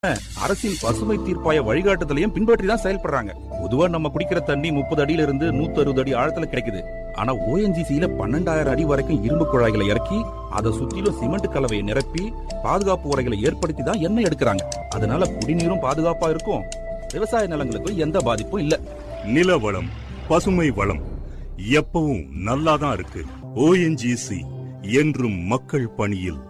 அரசின் பசுமை தீர்ப்பாய வழிகாட்டுதலையும் பின்பற்றி தான் செயல்படுறாங்க பொதுவா நம்ம குடிக்கிற தண்ணி முப்பது அடியில இருந்து நூத்தி அறுபது அடி ஆழத்துல கிடைக்குது ஆனா ஓஎன்ஜிசியில பன்னெண்டாயிரம் அடி வரைக்கும் இரும்பு குழாய்களை இறக்கி அதை சுத்திலும் சிமெண்ட் கலவையை நிரப்பி பாதுகாப்பு உரைகளை ஏற்படுத்தி தான் எண்ணெய் எடுக்கிறாங்க அதனால குடிநீரும் பாதுகாப்பா இருக்கும் விவசாய நிலங்களுக்கும் எந்த பாதிப்பும் இல்ல நில வளம் பசுமை வளம் எப்பவும் நல்லாதான் இருக்கு ஓஎன்ஜிசி என்றும் மக்கள் பணியில்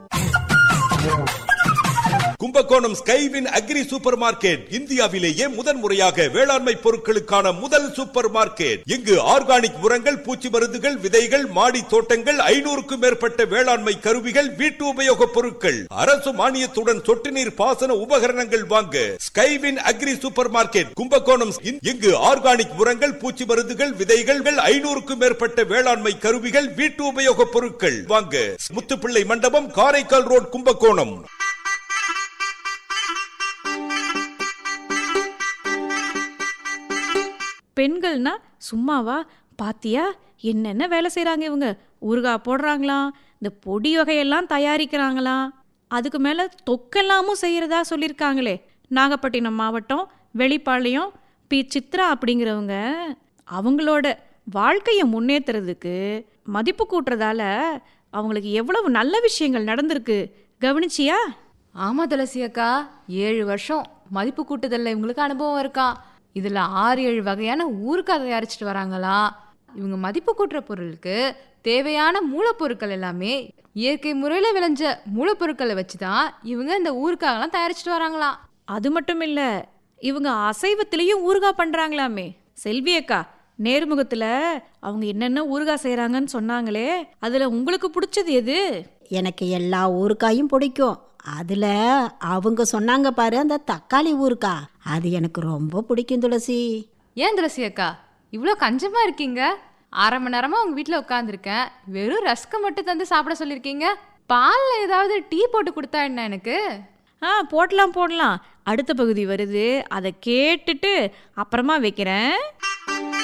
Kumbakonam Skywin agri super market இந்தியாவிலேயே முதன் முறையாக வேளாண்மை பொருட்களுக்கான முதல் சூப்பர் மார்க்கெட் இங்கு ஆர்கானிக் உரங்கள் பூச்சி மருந்துகள் விதைகள் மாடி தோட்டங்கள் ஐநூறுக்கும் மேற்பட்ட வேளாண்மை கருவிகள் வீட்டு உபயோக பொருட்கள் அரசு மானியத்துடன் சொட்டு நீர் பாசன உபகரணங்கள் வாங்க Skywin agri super market Kumbakonam இங்கு ஆர்கானிக் உரங்கள் பூச்சி மருந்துகள் விதைகள் ஐநூறுக்கும் மேற்பட்ட வேளாண்மை கருவிகள் வீட்டு உபயோக பொருட்கள் வாங்க முத்துப்பிள்ளை மண்டபம் காரைக்கால் ரோட் கும்பகோணம் பெண்கள்னா சும்மாவா பாத்தியா என்னென்ன வேலை செய்கிறாங்க இவங்க ஊறுகாய் போடுறாங்களாம் இந்த பொடி வகையெல்லாம் தயாரிக்கிறாங்களாம் அதுக்கு மேலே தொக்கெல்லாமும் செய்கிறதா சொல்லியிருக்காங்களே நாகப்பட்டினம் மாவட்டம் வெளிப்பாளையம் பி சித்ரா அப்படிங்கிறவங்க அவங்களோட வாழ்க்கையை முன்னேற்றுறதுக்கு மதிப்பு கூட்டுறதால அவங்களுக்கு எவ்வளவு நல்ல விஷயங்கள் நடந்திருக்கு கவனிச்சியா ஆமா துளசி அக்கா ஏழு வருஷம் மதிப்பு கூட்டுதல்ல இவங்களுக்கு அனுபவம் இருக்கா இதுல ஆறு ஏழு வகையான ஊறுகாய் தயாரிச்சுட்டு வராங்களாம் இவங்க மதிப்பு கூட்டுற பொருளுக்கு தேவையான மூலப்பொருட்கள் எல்லாமே இயற்கை முறையில் விளைஞ்ச மூலப்பொருட்களை வச்சு தான் இவங்க இந்த ஊறுகாயெல்லாம் தயாரிச்சுட்டு வராங்களாம் அது மட்டும் இல்ல இவங்க அசைவத்திலையும் ஊறுகாய் பண்றாங்களாமே செல்வி அக்கா நேர்முகத்துல அவங்க என்னென்ன ஊறுகாய் செய்றாங்கன்னு சொன்னாங்களே அதுல உங்களுக்கு பிடிச்சது எது எனக்கு எல்லா ஊறுகாயும் பிடிக்கும் அதில் அவங்க சொன்னாங்க பாரு அந்த தக்காளி ஊறுகா அது எனக்கு ரொம்ப பிடிக்கும் துளசி ஏன் துளசி அக்கா இவ்வளோ கஞ்சமா இருக்கீங்க அரை மணி நேரமா உங்க வீட்டில் உட்காந்துருக்கேன் வெறும் ரஸ்க்கு மட்டும் தந்து சாப்பிட சொல்லியிருக்கீங்க பாலில் ஏதாவது டீ போட்டு கொடுத்தா என்ன எனக்கு ஆ போடலாம் போடலாம் அடுத்த பகுதி வருது அதை கேட்டுட்டு அப்புறமா வைக்கிறேன்